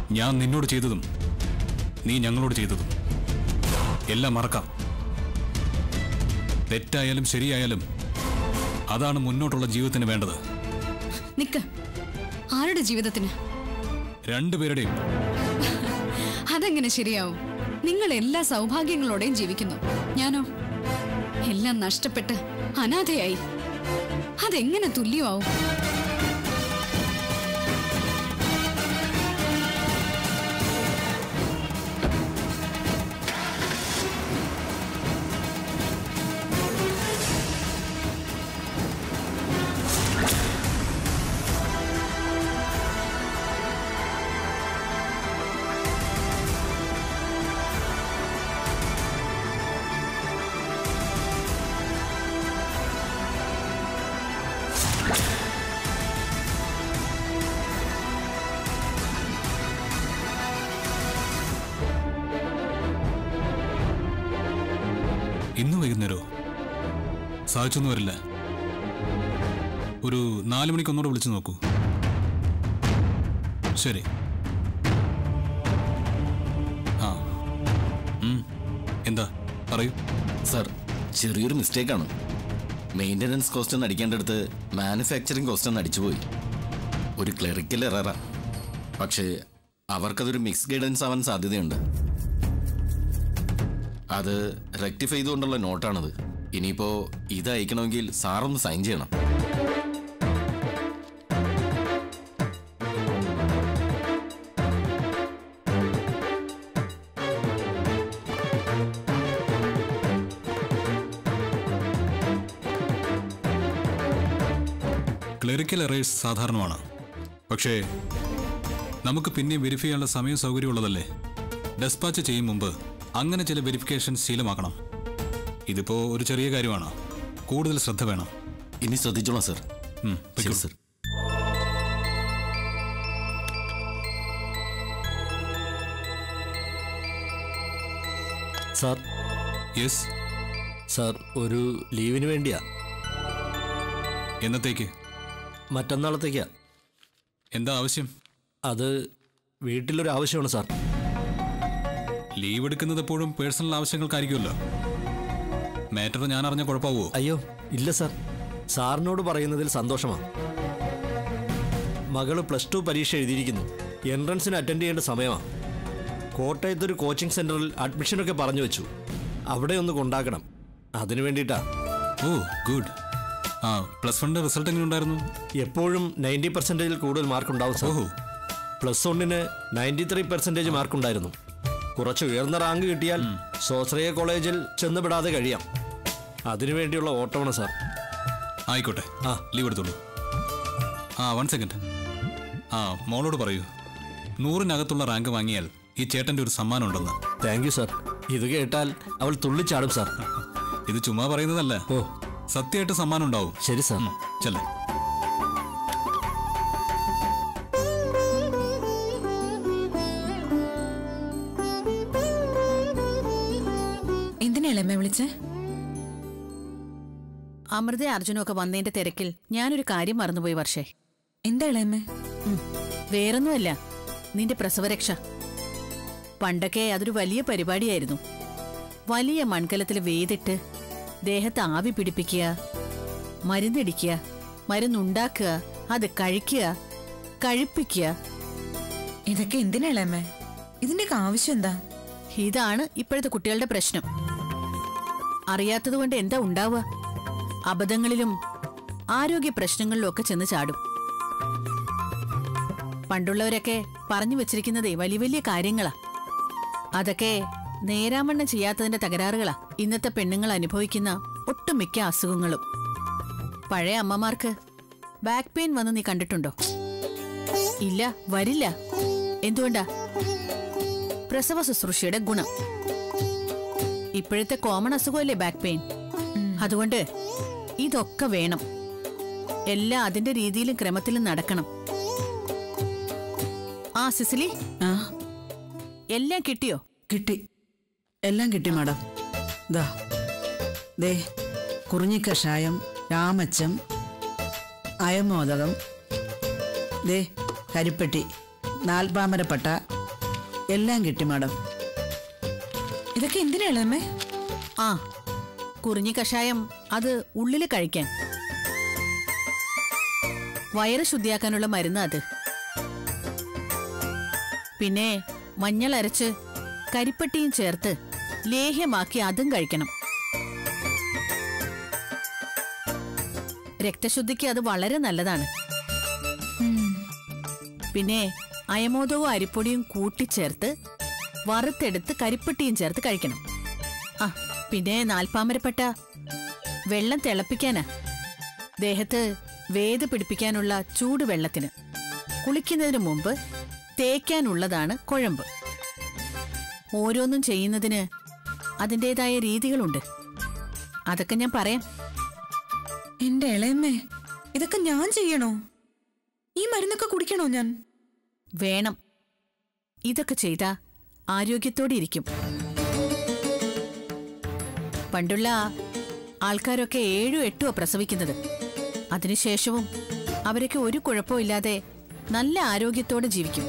ഞാൻ നിന്നോട് ചെയ്തതും നീ ഞങ്ങളോട് ചെയ്തതും എല്ലാം മറക്കാം തെറ്റായാലും ശരിയായാലും അതാണ് മുന്നോട്ടുള്ള ജീവിതത്തിന് വേണ്ടത് നിക്ക് ആരുടെ ജീവിതത്തിന് രണ്ടുപേരുടെയും അതെങ്ങനെ ശരിയാവും നിങ്ങൾ എല്ലാ സൗഭാഗ്യങ്ങളോടെയും ജീവിക്കുന്നു ഞാനോ എല്ലാം നഷ്ടപ്പെട്ട് അനാഥയായി അതെങ്ങനെ തുല്യമാവും ഇന്ന് വൈകുന്നേരോ സാധിച്ചൊന്നും വരില്ല ഒരു നാല് മണിക്ക് ഒന്നുകൂടെ വിളിച്ചു നോക്കൂ ശരി ആ ഉം. എന്താ പറയൂ സർ ചെറിയൊരു മിസ്റ്റേക്കാണ് മെയിൻ്റനൻസ് കോസ്റ്റ് ഒന്ന് അടിക്കേണ്ടടുത്ത് മാനുഫാക്ചറിങ് കോസ്റ്റ് ഒന്ന് അടിച്ചുപോയി ഒരു ക്ലറിക്കൽ എററ പക്ഷേ അവർക്കതൊരു മിക്സ് ഗൈഡൻസ് ആവാൻ സാധ്യതയുണ്ട് അത് റെക്ടിഫൈ ചെയ്തുകൊണ്ടുള്ള നോട്ടാണത് ഇനിയിപ്പോ ഇത് അയക്കണമെങ്കിൽ സാറൊന്ന് സൈൻ ചെയ്യണം ക്ലറിക്കൽ എറേഴ്സ് സാധാരണമാണ് പക്ഷേ നമുക്ക് പിന്നെ വെരിഫൈ ചെയ്യാനുള്ള സമയം സൗകര്യമുള്ളതല്ലേ ഡെസ്പാച്ച് ചെയ്യും മുമ്പ് അങ്ങനെ ചില വെരിഫിക്കേഷൻ ശീലമാക്കണം ഇതിപ്പോ ഒരു ചെറിയ കാര്യമാണ് കൂടുതൽ ശ്രദ്ധ വേണം ഇനി ശ്രദ്ധിച്ചോളാം സർ ഉം, ശരി പൊയ്ക്കോ. സർ സാർ യെസ് സാർ ഒരു ലീവിന് വേണ്ടിയാ എന്നത്തേക്ക് മറ്റന്നാളത്തേക്കാ എന്താ ആവശ്യം അത് വീട്ടിലൊരു ആവശ്യമാണ് സാർ ലീവ് എടുക്കുന്നത് എപ്പോഴും പേഴ്സണൽ ആവശ്യങ്ങൾക്കായിരിക്കുമല്ലോ മാറ്റർ ഞാൻ അറിഞ്ഞ കുഴപ്പമാവോ അയ്യോ ഇല്ല സാർ സാറിനോട് പറയുന്നതിൽ സന്തോഷമാണ് മകള് പ്ലസ് ടു പരീക്ഷ എഴുതിയിരിക്കുന്നു എൻട്രൻസിന് അറ്റൻഡ് ചെയ്യേണ്ട സമയമാണ് കോട്ടയത്തൊരു കോച്ചിങ് സെന്ററിൽ അഡ്മിഷനൊക്കെ പറഞ്ഞു വെച്ചു അവിടെ ഒന്ന് കൊണ്ടാക്കണം അതിനു വേണ്ടിയിട്ടാ ഓ ഗുഡ് ആ പ്ലസ് വണ്ണിന്റെ റിസൾട്ട് എങ്ങനെ ഉണ്ടായിരുന്നു എപ്പോഴും നയൻറ്റി പെർസെൻറ്റേജിൽ കൂടുതൽ മാർക്ക് ഉണ്ടാവും സാർ ഓഹോ പ്ലസ് വണ്ണിന് നയൻറ്റി ത്രീ പെർസെൻറ്റേജ് മാർക്കുണ്ടായിരുന്നു കുറച്ച് ഉയർന്ന റാങ്ക് കിട്ടിയാൽ സ്വാശ്രയ കോളേജിൽ ചെന്നുപെടാതെ കഴിയാം അതിനുവേണ്ടിയുള്ള ഓട്ടമാണ് സാർ ആയിക്കോട്ടെ ആ. ലീവ് എടുത്തോളൂ ആ വൺ സെക്കൻഡ് ആ മോളോട് പറയൂ നൂറിനകത്തുള്ള റാങ്ക് വാങ്ങിയാൽ ഈ ചേട്ടന്റെ ഒരു സമ്മാനം ഉണ്ടെന്ന് താങ്ക് യു സാർ ഇത് കേട്ടാൽ അവൾ തുള്ളിച്ചാടും സാർ ഇത് ചുമ്മാ പറയുന്നതല്ല ഓ സത്യമായിട്ട് സമ്മാനം ഉണ്ടാവും ശരി സാർ ചെല്ലേ എന്തിനാ എളമ്മ വിളിച്ചേ അമൃത അർജുനും ഒക്കെ വന്നതിന്റെ തിരക്കിൽ ഞാനൊരു കാര്യം മറന്നുപോയി വർഷേ എന്താ എളയമ്മ ഉം. വേറൊന്നുമല്ല നിന്റെ പ്രസവരക്ഷ പണ്ടൊക്കെ അതൊരു വലിയ പരിപാടിയായിരുന്നു വലിയ മൺകലത്തിൽ വേതിട്ട് ദേഹത്ത് ആവി പിടിപ്പിക്കുക മരുന്നടിക്കുക മരുന്നുണ്ടാക്കുക അത് കഴിക്കുക കഴിപ്പിക്കുക ഇതൊക്കെ എന്തിനാ എളയമ്മ ഇതിന്റെയൊക്കെ ആവശ്യം എന്താ ഇതാണ് ഇപ്പോഴത്തെ കുട്ടികളുടെ പ്രശ്നം അറിയാത്തതുകൊണ്ട് എന്താ ഉണ്ടാവുക അബദ്ധങ്ങളിലും ആരോഗ്യ പ്രശ്നങ്ങളിലും ഒക്കെ ചെന്ന് ചാടും പണ്ടുള്ളവരൊക്കെ പറഞ്ഞു വെച്ചിരിക്കുന്നതേ വലിയ വലിയ കാര്യങ്ങളാ അതൊക്കെ നേരാമണ്ണം ചെയ്യാത്തതിന്റെ തകരാറുകളാ ഇന്നത്തെ പെണ്ണുങ്ങൾ അനുഭവിക്കുന്ന ഒട്ടുമിക്ക അസുഖങ്ങളും പഴയ അമ്മമാർക്ക് ബാക്ക് പെയിൻ വന്ന് നീ കണ്ടിട്ടുണ്ടോ ഇല്ല വരില്ല എന്തുകൊണ്ടാ പ്രസവ ശുശ്രൂഷയുടെ ഗുണം ഇപ്പോഴത്തെ കോമൺ അസുഖമല്ലേ ബാക്ക് പെയിൻ അതുകൊണ്ട് ഇതൊക്കെ വേണം എല്ലാം അതിന്റെ രീതിയിലും ക്രമത്തിലും നടക്കണം ആ സിസിലി ആ എല്ലാം കിട്ടിയോ കിട്ടി എല്ലാം കിട്ടി മാഡം ദാ ദേ കുറിഞ്ഞിക്കഷായം രാമച്ചം അയമോദകം ദേ കരിപ്പെട്ടി നാൽപ്പാമരപ്പട്ട എല്ലാം കിട്ടി മാഡം ഇതൊക്കെ എന്തിനാ ഇളയമ്മേ ആ കുറിഞ്ഞി കഷായം അത് ഉള്ളില് കഴിക്കാൻ വയറ് ശുദ്ധിയാക്കാനുള്ള മരുന്ന് അത് പിന്നെ മഞ്ഞൾ അരച്ച് കരിപ്പട്ടിയും ചേർത്ത് ലേഹ്യമാക്കി അതും കഴിക്കണം രക്തശുദ്ധിക്ക് അത് വളരെ നല്ലതാണ് പിന്നെ അയമോദവും അരിപ്പൊടിയും കൂട്ടിച്ചേർത്ത് വറുത്തെടുത്ത് കരിപ്പട്ടിയും ചേർത്ത് കഴിക്കണം ആ പിന്നെ നാൽപ്പാമരപ്പെട്ട വെള്ളം തിളപ്പിക്കാനാ ദേഹത്ത് വേദ പിടിപ്പിക്കാനുള്ള ചൂടുവെള്ളത്തിന് കുളിക്കുന്നതിന് മുമ്പ് തേക്കാനുള്ളതാണ് കുഴമ്പ് ഓരോന്നും ചെയ്യുന്നതിന് അതിൻ്റെതായ രീതികളുണ്ട് അതൊക്കെ ഞാൻ പറയാം എന്റെ ഇളയമ്മേ ഇതൊക്കെ ഞാൻ ചെയ്യണോ ഈ മരുന്നൊക്കെ കുടിക്കണോ ഞാൻ വേണം ഇതൊക്കെ ചെയ്താ ആരോഗ്യത്തോടെ ഇരിക്കും പണ്ടുള്ള ആൾക്കാരൊക്കെ ഏഴും എട്ടുമോ പ്രസവിക്കുന്നത് അതിനുശേഷവും അവരൊക്കെ ഒരു കുഴപ്പമില്ലാതെ നല്ല ആരോഗ്യത്തോടെ ജീവിക്കും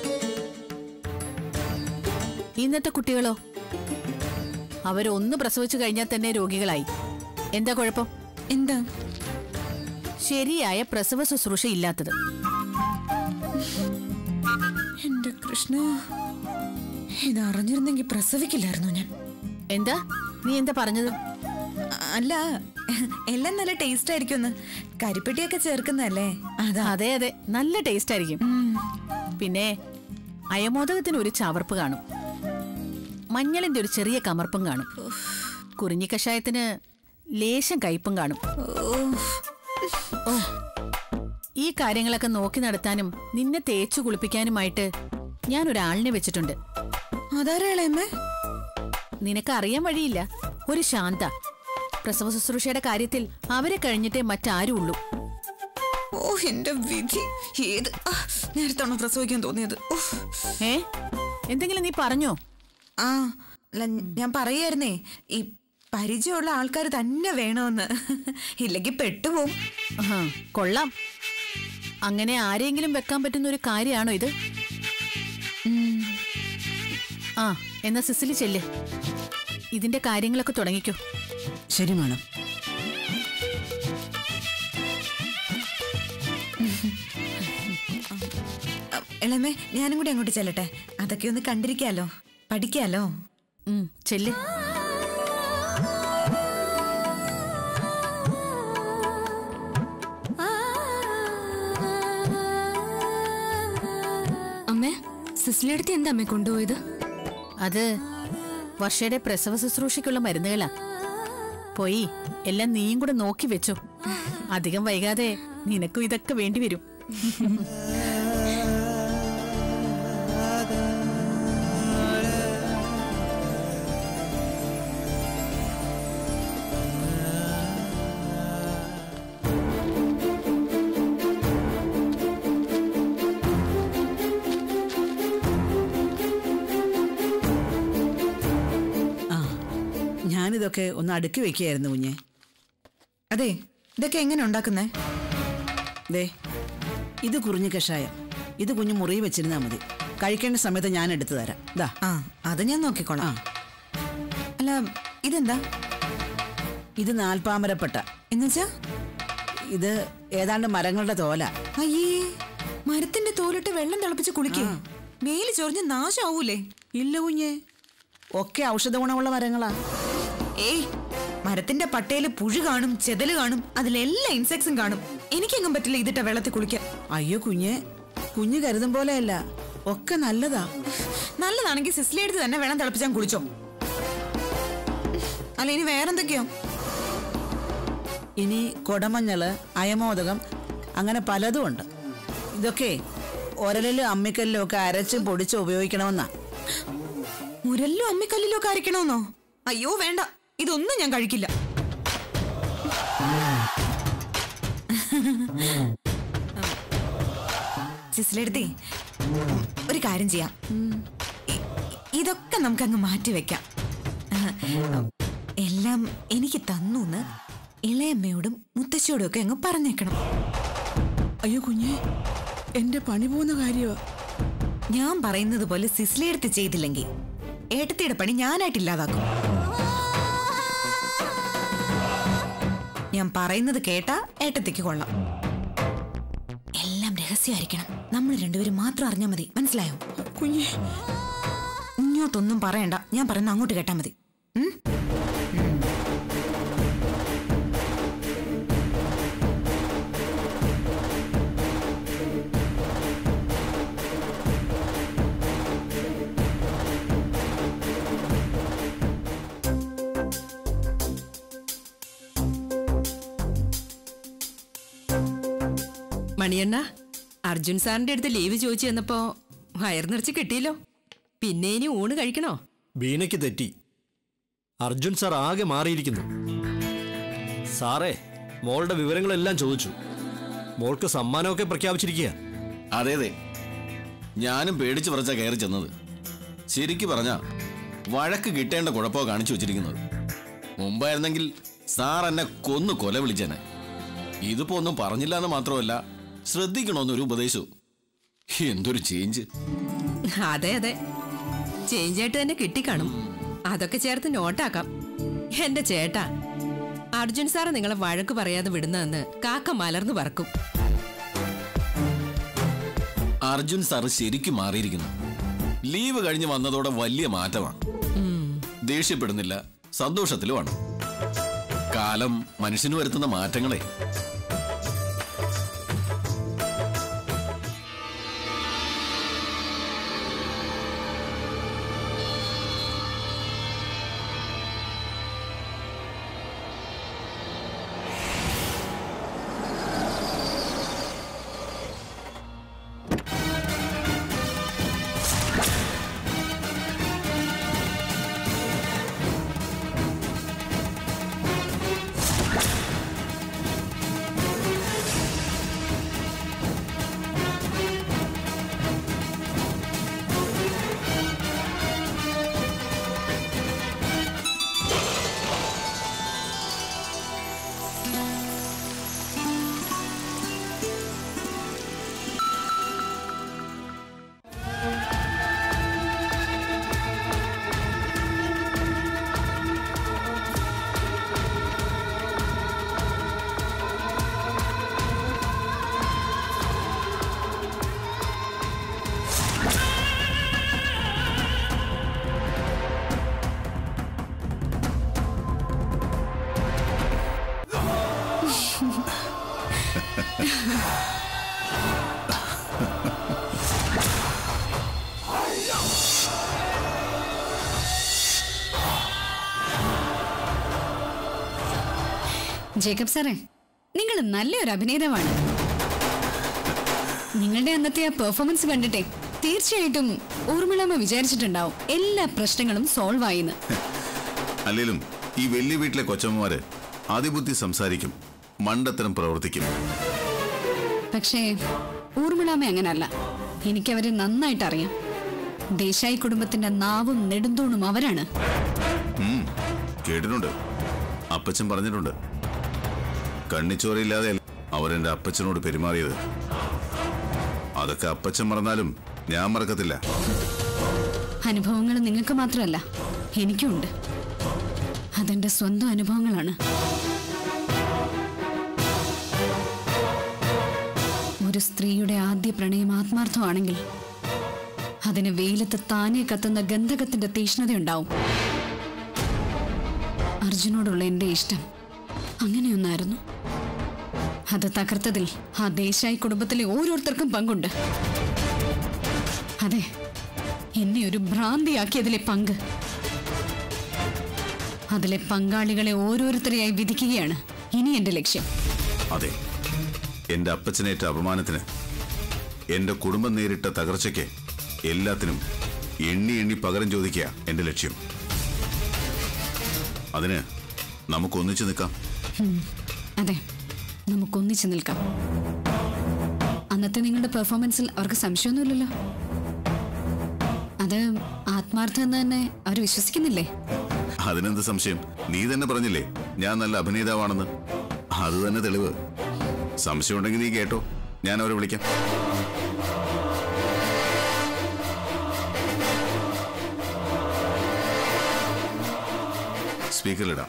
ഇന്നത്തെ കുട്ടികളോ അവരൊന്ന് പ്രസവിച്ചു കഴിഞ്ഞാൽ തന്നെ രോഗികളായി എന്താ കുഴപ്പം എന്താ ശരിയായ പ്രസവ ശുശ്രൂഷ ഇല്ലാത്തത് എന്റെ കൃഷ്ണ ഇത് അറിഞ്ഞിരുന്നെങ്കിൽ പ്രസവിക്കില്ലായിരുന്നു ഞാൻ എന്താ നീ എന്താ പറഞ്ഞത് അല്ല എല്ലാം നല്ല ടേസ്റ്റ് ആയിരിക്കും കരിപ്പെട്ടിയൊക്കെ ചേർക്കുന്നതല്ലേ അതാ അതെ അതെ നല്ല ടേസ്റ്റ് ആയിരിക്കും പിന്നെ അയമോദകത്തിന് ഒരു ചവർപ്പ് കാണും മഞ്ഞളിന്റെ ഒരു ചെറിയ കമർപ്പും കാണും കുറിഞ്ഞി കഷായത്തിന് ലേശം കയ്പും കാണും ഓ ഈ കാര്യങ്ങളൊക്കെ നോക്കി നടത്താനും നിന്നെ തേച്ചു കുളിപ്പിക്കാനുമായിട്ട് ഞാൻ ഒരാളിനെ വെച്ചിട്ടുണ്ട് അതാരാ ഇളയമ്മേ നിനക്ക് അറിയാൻ വഴിയില്ല ഒരു ശാന്ത പ്രസവ ശുശ്രൂഷയുടെ കാര്യത്തിൽ അവരെ കഴിഞ്ഞിട്ടേ മറ്റാരും ഉള്ളൂ ഓ എന്റെ വിധി ഏത് ആ, നേരത്താണോ പ്രസവിക്കാൻ തോന്നിയത് ഉഫ്. ഏ എന്തെങ്കിലും നീ പറഞ്ഞോ ആ അല്ല ഞാൻ പറയായിരുന്നേ ഈ പരിചയമുള്ള ആൾക്കാർ തന്നെ വേണമെന്ന് ഇല്ലെങ്കിൽ പെട്ടുപോകും ആഹാ, കൊള്ളാം അങ്ങനെ ആരെങ്കിലും വെക്കാൻ പറ്റുന്ന ഒരു കാര്യമാണോ ഇത് ആ എന്നാ സിസിലി ചെല്ല് ഇതിന്റെ കാര്യങ്ങളൊക്കെ തുടങ്ങിക്കോ ശരി മാഡം അ, ഇളയമ്മേ ഞാനും കൂടി അങ്ങോട്ട് ചെല്ലട്ടെ അതൊക്കെ ഒന്ന് കണ്ടിരിക്കാലോ പഠിക്കാലോ ഉം, ചെല്ല് അമ്മേ സിസ്ലിയടുത്ത് എന്താ അമ്മേ കൊണ്ടുപോയത് അത് വർഷയുടെ പ്രസവ ശുശ്രൂഷയ്ക്കുള്ള മരുന്നുകളാ പോയി എല്ലാം നീയും കൂടെ നോക്കി വെച്ചോ അധികം വൈകാതെ നിനക്കും ഇതൊക്കെ വേണ്ടി വരും ആ ഞാനിതൊക്കെ ഒന്ന് അടുക്കി വെക്കുകയായിരുന്നു കുഞ്ഞെ അതെ ഇതൊക്കെ എങ്ങനെ ഉണ്ടാക്കുന്നേ ദേ ഇത് കുറിഞ്ഞു കഷായം ഇത് കുഞ്ഞു മുറി വെച്ചിരുന്നാൽ മതി കഴിക്കേണ്ട സമയത്ത് ഞാൻ എടുത്തു തരാം ദാ ആ അത് ഞാൻ നോക്കിക്കോളാം അല്ല ഇതെന്താ ഇത് നാൽപ്പാമരപ്പെട്ട എന്നുവെച്ചാ ഇത് ഏതാണ്ട് മരങ്ങളുടെ തോല അയ്യേ മരത്തിന്റെ തോലിട്ട് വെള്ളം തിളപ്പിച്ച് കുളിക്കേ മേല് ചൊറിഞ്ഞ് നാശാവൂലേ ഇല്ല കുഞ്ഞെ ഒക്കെ ഔഷധ ഗുണമുള്ള മരങ്ങളാ ഏയ് മരത്തിന്റെ പട്ടയില് പുഴു കാണും ചെതല് കാണും അതിലെല്ലാ ഇൻസെക്ട്സും കാണും എനിക്കെങ്ങും പറ്റില്ല ഇതിട്ട വെള്ളത്തിൽ കുളിക്കാൻ അയ്യോ കുഞ്ഞെ കുഞ്ഞ് കരുതും പോലെയല്ല ഒക്കെ നല്ലതാ നല്ലതാണെങ്കിൽ സിസ്ലി എടുത്ത് തന്നെ വെള്ളം തിളപ്പിച്ചാൽ കുളിച്ചോ അല്ല ഇനി വേറെന്തൊക്കെയോ ഇനി കൊടമഞ്ഞള് അയമോദകം അങ്ങനെ പലതും ഉണ്ട് ഇതൊക്കെ ഒരലിലും അമ്മിക്കല്ലിലും ഒക്കെ അരച്ചും പൊടിച്ചും ഉപയോഗിക്കണമെന്നാ മുരലിലും അമ്മിക്കല്ലിലും ഒക്കെ അരക്കണമെന്നോ അയ്യോ വേണ്ട ഇതൊന്നും ഞാൻ കഴിക്കില്ല സിസിലെടുത്തേ ഒരു കാര്യം ചെയ്യാം ഇ- ഇതൊക്കെ നമുക്കങ്ങ് മാറ്റി വെക്കാം എല്ലാം എനിക്ക് തന്നൂന്ന് ഇളയമ്മയോടും മുത്തശ്ശിയോടും ഒക്കെ അങ്ങ് പറഞ്ഞേക്കണം അയ്യോ കുഞ്ഞെ എന്റെ പണി പോകുന്ന കാര്യമാ ഞാൻ പറയുന്നത് പോലെ സിസ്ലിയെടുത്ത് ചെയ്തില്ലെങ്കിൽ ഏട്ടത്തിയുടെ പണി ഞാനായിട്ട് ഇല്ലാതാക്കും ഞാൻ പറയുന്നത് കേട്ടാ ഏട്ടത്തിക്ക് കൊള്ളാം എല്ലാം രഹസ്യമായിരിക്കണം നമ്മൾ രണ്ടുപേരും മാത്രം അറിഞ്ഞാൽ മതി മനസ്സിലായോ കുഞ്ഞെ ഇങ്ങോട്ടൊന്നും പറയണ്ട ഞാൻ പറയുന്ന അങ്ങോട്ട് കേട്ടാ മതി ഉം? മണിയണ്ണ അർജുൻ സാറിന്റെ അടുത്ത് ലീവ് ചോദിച്ചു ചെന്നപ്പോ വയർ നിറച്ച് കിട്ടിയല്ലോ പിന്നെ ഇനി ഊണ് കഴിക്കണോ ബീനയ്ക്ക് തെറ്റി അർജുൻ സാർ ആകെ മാറിയിരിക്കുന്നു സാറേ മോളുടെ വിവരങ്ങളെല്ലാം ചോദിച്ചു മോൾക്ക് സമ്മാനമൊക്കെ പ്രഖ്യാപിച്ചിരിക്കുക അതെ അതെ ഞാനും പേടിച്ച് പറച്ച കയറി ചെന്നത് ശരിക്ക് പറഞ്ഞ വഴക്ക് കിട്ടേണ്ട കുഴപ്പമോ കാണിച്ചു വെച്ചിരിക്കുന്നത് മുമ്പായിരുന്നെങ്കിൽ സാർ എന്നെ കൊന്നു കൊല വിളിച്ചേനെ ഇതിപ്പോ ഒന്നും പറഞ്ഞില്ല എന്ന് മാത്രമല്ല ശ്രദ്ധിക്കണമെന്നൊരു ഉപദേശവും എന്തൊരു ചേഞ്ച് അതെ അതെ ചേഞ്ച് ആയിട്ട് തന്നെ കിട്ടിക്കാണും അതൊക്കെ ചേർത്ത് നോട്ടാക്കാം എന്റെ ചേട്ടാ അർജുൻ സാറ് നിങ്ങളെ വഴക്ക് പറയാതെ വിടുന്നതെന്ന് കാക്ക മലർന്നു പറക്കും അർജുൻ സാർ ശരിക്കും മാറിയിരിക്കുന്നു ലീവ് കഴിഞ്ഞ് വന്നതോടെ വലിയ മാറ്റമാണ് ദേഷ്യപ്പെടുന്നില്ല സന്തോഷത്തിലുമാണ് കാലം മനുഷ്യന് വരുത്തുന്ന മാറ്റങ്ങളെ ജേക്കബ് സാറേ നിങ്ങൾ നല്ലൊരു അഭിനേതാവാണ് നിങ്ങളുടെ അന്നത്തെ ആ പെർഫോമൻസ് കണ്ടിട്ടേ തീർച്ചയായിട്ടും ഊർമിളമ്മ വിചാരിച്ചിട്ടുണ്ടാവും എല്ലാ പ്രശ്നങ്ങളും സോൾവ് ആയിന്ന് അല്ലെങ്കിലും ഈ വലിയ വീട്ടിലെ കൊച്ചമ്മമാര് അതിബുദ്ധി സംസാരിക്കും മണ്ടത്തരം പ്രവർത്തിക്കും പക്ഷേ ഊർമിളാമ്മ അങ്ങനല്ല എനിക്കവരെ നന്നായിട്ട് അറിയാം ദേശായി കുടുംബത്തിന്റെ നാവും നെടുന്തൂണും അവരാണ് ഉം, കേട്ടിട്ടുണ്ട് അപ്പച്ചൻ പറഞ്ഞിട്ടുണ്ട് കണ്ണിച്ചോരയില്ലാതെ അവരെന്റെ അപ്പച്ചനോട് പെരുമാറിയത് അതൊക്കെ അപ്പച്ചൻ മറന്നാലും ഞാൻ മറക്കത്തില്ല അനുഭവങ്ങൾ നിങ്ങൾക്ക് മാത്രമല്ല എനിക്കുമുണ്ട് അതെന്റെ സ്വന്തം അനുഭവങ്ങളാണ് ഒരു സ്ത്രീയുടെ ആദ്യ പ്രണയം ആത്മാർത്ഥമാണെങ്കിൽ അതിന് വെയിലത്ത് താനെ കത്തുന്ന ഗന്ധകത്തിന്റെ തീഷ്ണതയുണ്ടാവും അർജുനോടുള്ള എന്റെ ഇഷ്ടം അങ്ങനെയൊന്നായിരുന്നു അത് തകർത്തതിൽ ആ ദേശായി കുടുംബത്തിലെ ഓരോരുത്തർക്കും പങ്കുണ്ട് അതെ എന്നെ ഒരു ഭ്രാന്തിയാക്കിയതിലെ പങ്ക് അതിലെ പങ്കാളികളെ ഓരോരുത്തരെയായി വിധിക്കുകയാണ് ഇനി എന്റെ ലക്ഷ്യം അതെ എന്റെ അപ്പച്ചനേറ്റ അപമാനത്തിന് എന്റെ കുടുംബം നേരിട്ട തകർച്ചയ്ക്ക് എല്ലാത്തിനും എണ്ണി എണ്ണി പകരം ചോദിക്കുക എന്റെ ലക്ഷ്യം അതിന് നമുക്ക് ഒന്നിച്ചു നിൽക്കാം അതെ നമുക്കൊന്നിച്ചു നിൽക്കാം അന്നത്തെ നിങ്ങളുടെ പെർഫോമൻസിൽ അവർക്ക് സംശയമൊന്നുമില്ലല്ലോ അത് ആത്മാർത്ഥം എന്ന് തന്നെ അവർ വിശ്വസിക്കുന്നില്ലേ അതിനെന്ത് സംശയം നീ തന്നെ പറഞ്ഞില്ലേ ഞാൻ നല്ല അഭിനേതാവാണെന്ന് അത് തന്നെ തെളിവ് സംശയം ഉണ്ടെങ്കിൽ നീ കേട്ടോ ഞാൻ അവരെ വിളിക്കാം സ്പീക്കറിലിടാം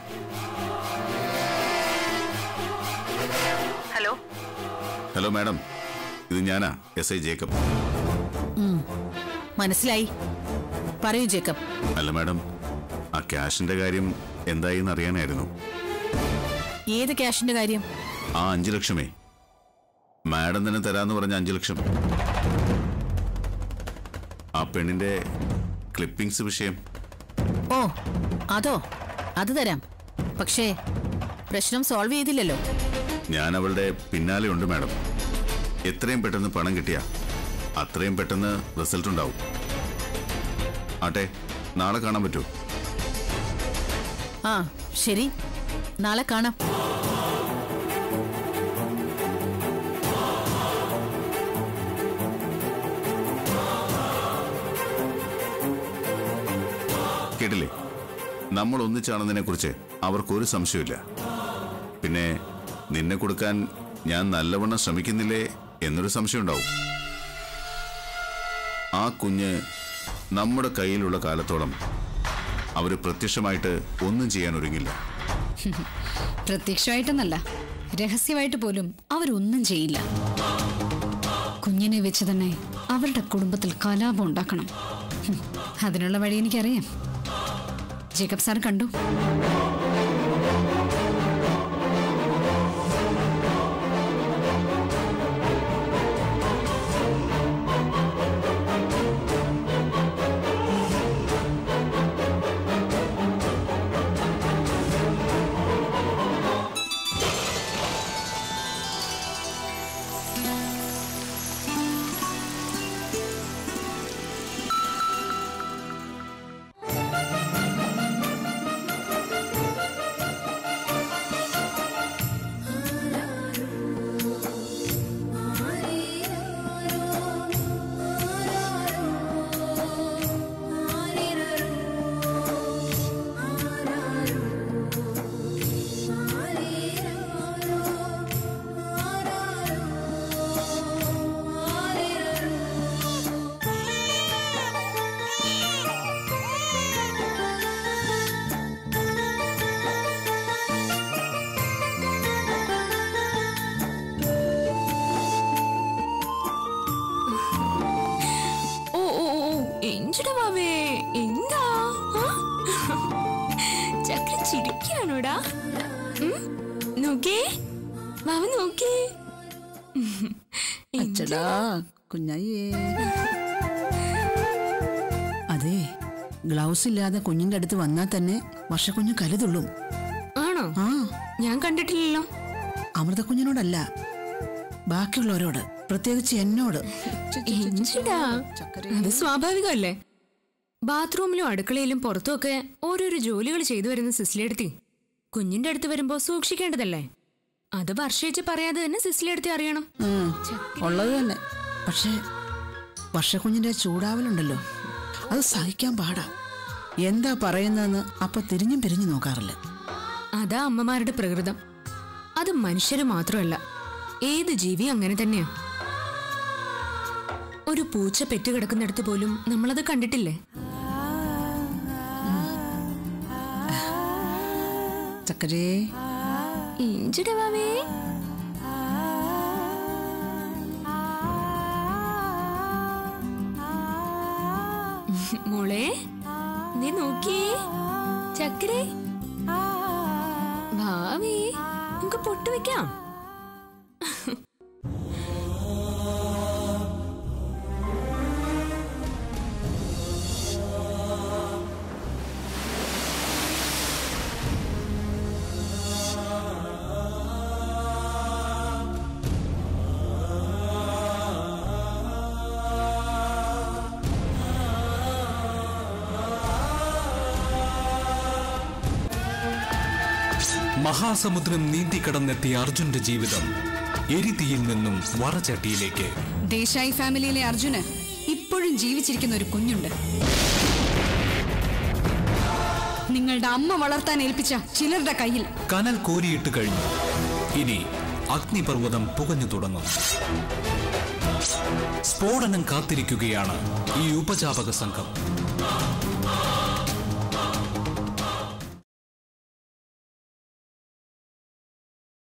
ഹലോ ഹലോ മാഡം ഇത് ഞാനാ എസ് ഐ ജേക്കബ് മനസ്സിലായി പറയൂ ജേക്കബ് അല്ല മാഡം ആ ക്യാഷിന്റെ കാര്യം എന്തായി എന്ന് അറിയാനായിരുന്നു ഏത് ക്യാഷിന്റെ കാര്യം ആ അഞ്ചു ലക്ഷമേ മാഡം തന്നെ തരാന്ന് പറഞ്ഞ അഞ്ചു ലക്ഷം ആ പെണ്ണിന്റെ ക്ലിപ്പിംഗ്സ് വിഷയം ഓ അതോ അത് തരാം പക്ഷേ പ്രശ്നം സോൾവ് ചെയ്തില്ലല്ലോ ഞാൻ അവളുടെ പിന്നാലെ ഉണ്ട് മാഡം എത്രയും പെട്ടെന്ന് പണം കിട്ടിയ അത്രയും പെട്ടെന്ന് റിസൾട്ട് ഉണ്ടാവും ആട്ടെ നാളെ കാണാൻ പറ്റുമോ ആ ശരി നാളെ കാണാം കേട്ടില്ലേ നമ്മൾ ഒന്നിച്ചാണെന്നതിനെ കുറിച്ച് അവർക്കൊരു സംശയമില്ല പിന്നെ നിന്നെ കൊടുക്കാൻ ഞാൻ നല്ലവണ്ണം ശ്രമിക്കുന്നില്ലേ എന്നൊരു സംശയം ഉണ്ടാവും ആ കുഞ്ഞ് നമ്മുടെ കയ്യിലുള്ള കാലത്തോളം അവർ പ്രത്യക്ഷമായിട്ട് ഒന്നും ചെയ്യാൻ ഒരുങ്ങില്ല പ്രത്യക്ഷമായിട്ടെന്നല്ല രഹസ്യമായിട്ട് പോലും അവരൊന്നും ചെയ്യില്ല കുഞ്ഞിനെ വെച്ച് തന്നെ അവരുടെ കുടുംബത്തിൽ കലാപം ഉണ്ടാക്കണം ഹും, അതിനുള്ള വഴി എനിക്കറിയാം ജേക്കബ് സാർ കണ്ടു ഓ ഓ ഓ എഞ്ചിട മാവേ എന്താ ആ? ചക്ര ചിരിക്കാണോടാ ഉം? നോക്കേ മാവ നോക്കേ അച്ചടാ കുഞ്ഞായേ അതെ ഗ്ലൗസ് ഇല്ലാതെ കുഞ്ഞിന്റെ അടുത്ത് വന്നാൽ തന്നെ വർഷക്കുഞ്ഞ് കരുതുള്ളും ആണോ ആ ഞാൻ കണ്ടിട്ടില്ലല്ലോ അമൃത കുഞ്ഞിനോടല്ല ബാക്കിയുള്ളവരോട് പ്രത്യേകിച്ച് എന്നോട് എഞ്ചിടാ അത് സ്വാഭാവികമല്ലേ ബാത്റൂമിലും അടുക്കളയിലും പുറത്തുമൊക്കെ ഓരോരോ ജോലികൾ ചെയ്തു വരുന്ന സിസ്ലിയെടുത്തി കുഞ്ഞിന്റെ അടുത്ത് വരുമ്പോ സൂക്ഷിക്കേണ്ടതല്ലേ അത് വർഷിച്ച് പറയാതെ തന്നെ സിസ്ലിയെടുത്തി അറിയണം ഉം, ഉള്ളത് തന്നെ പക്ഷേ വർഷക്കുഞ്ഞിന്റെ ചൂടാവലുണ്ടല്ലോ അത് സഹിക്കാൻ പാടാ എന്താ പറയുന്നതെന്ന് അപ്പൊ തിരിഞ്ഞും പിരിഞ്ഞു നോക്കാറില്ല അതാ അമ്മമാരുടെ പ്രകൃതം അത് മനുഷ്യര് മാത്രമല്ല ഏത് ജീവി അങ്ങനെ തന്നെയാ ഒരു പൂച്ച പെറ്റുകിടക്കുന്നിടത്ത് പോലും നമ്മളത് കണ്ടിട്ടില്ലേ ചക്കരേ ഇഞ്ചിടവാവേ മോളെ നീ നോക്കിയേ ചക്കരേ ഭാവി നമുക്ക് പൊട്ട് വെക്കാം മഹാസമുദ്രം നീന്തിക്കടന്നെത്തിയ അർജുന്റെ ജീവിതം എരിതീയിൽ നിന്നും വറചട്ടിയിലേക്ക് ദേശായി ഫാമിലിയിലെ അർജുന് ഇപ്പോഴും ജീവിച്ചിരിക്കുന്ന ഒരു കുഞ്ഞുണ്ട് നിങ്ങളുടെ അമ്മ വളർത്താൻ ഏൽപ്പിച്ച ചിലരുടെ കയ്യിൽ കനൽ കോരിയിട്ട് കഴിഞ്ഞു ഇനി അഗ്നിപർവ്വതം പുകഞ്ഞു തുടങ്ങും സ്ഫോടനം കാത്തിരിക്കുകയാണ് ഈ ഉപജാപക സംഘം